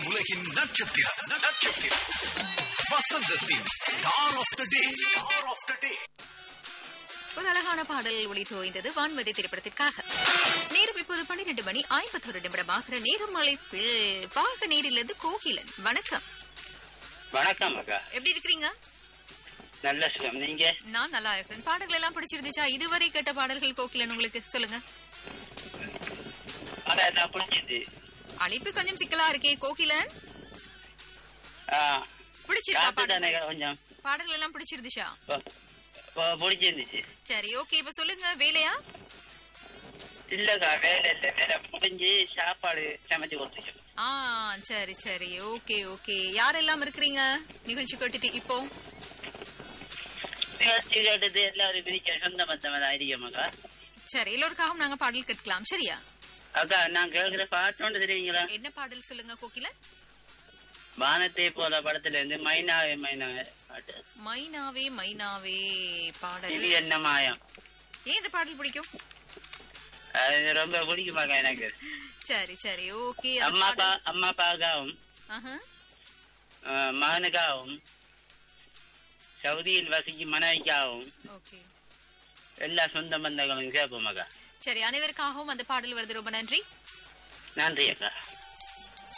உலகின் நட்சத்திரம் நட்சத்திரம் வசந்தத்தின் star of the day star of the day ஒரு அழகான பாடல் ஒளி தோய்ந்தது வான்மதி திரைப்படத்திற்காக நேரம் இப்போது பன்னிரண்டு மணி ஐம்பத்தொரு நிமிடமாகிற நேரம் அழைப்பில் பாக நேரிலிருந்து கோகிலன் வணக்கம் வணக்கம் அக்கா எப்படி இருக்கிறீங்க நல்ல சுகம் நீங்க நான் நல்லா இருக்கிறேன் பாடல்கள் எல்லாம் பிடிச்சிருந்துச்சா இதுவரை கேட்ட பாடல்கள் கோகிலன் உங்களுக்கு சொல்லுங்க ஆனா என்ன பிடிச்சது அழைப்பு கொஞ்சம் சிக்கலா இருக்கே கோகிலன் ஆ, பிடிச்சிருக்கா காத்து தானே பாடல்கள் கொஞ்சம் பாடல்கள் எல்லாம் பிடிச்சிருந்துச்சா ப- ப- பிடிச்சிருந்துச்சு சரி ஓகே இப்ப சொல்லுங்க வேலையா இல்லக்கா வேலை இல்ல வேலை முடிஞ்சு சாப்பாடு சமைச்சு கொடுத்துருக்கோம் ஆ சரி சரி ஓகே ஓகே யாரெல்லாம் இருக்கிறீங்க நிகழ்ச்சி கேட்டுட்டு இப்போ நிகழ்ச்சி கேட்டது எல்லாரும் பிரிக்க சொந்த பந்தம் அதிகமாக்கா சரி எல்லோருக்காகவும் நாங்க பாடல் கேட்கலாம் சரியா அக்கா நான் கேட்கிற பாட்டு ஒன்று தெரியுங்களா என்ன பாடல் சொல்லுங்க கோகிலன் வானத்தை போல படத்துல இருந்து மைனாவே மைனாவே பாட்டு மைனாவே மைனாவே பாடல் இது என்ன மாயம் ஏன் இந்த பாடல் பிடிக்கும் அது ரொம்ப பிடிக்குமாக்கா எனக்கு சரி சரி ஓகே அம்மா அப்பா அம்மா அப்பாவுக்காகவும் ஆ, மகனுக்காகவும் சவுதியில் வசிக்கும் மனைவிக்காகவும் ஓகே எல்லா சொந்த பந்தங்களும் கேட்போம் அக்கா சரி அனைவருக்காகவும் அந்த பாடல் வருது ரொம்ப நன்றி நன்றி அக்கா